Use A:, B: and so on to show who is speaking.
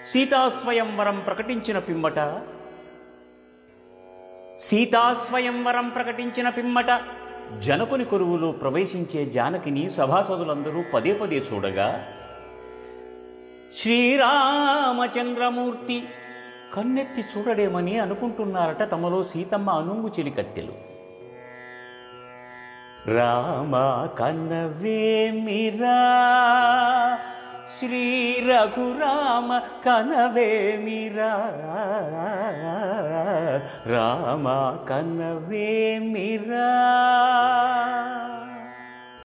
A: సీతాస్వయంవరం ప్రకటించిన పిమ్మట సీతాస్వయంవరం ప్రకటించిన పిమ్మట జనకుని కొరువులో ప్రవేశించే జానకిని సభాసదులందరూ పదే పదే చూడగా శ్రీరామచంద్రమూర్తి కన్నెత్తి చూడడేమని అనుకుంటున్నారట తమలో సీతమ్మ అనుంగు చెలికత్తెలు రామ కనవేమిరా శ్రీ రఘురామ కనవేమిరా రామ కనవేమిరా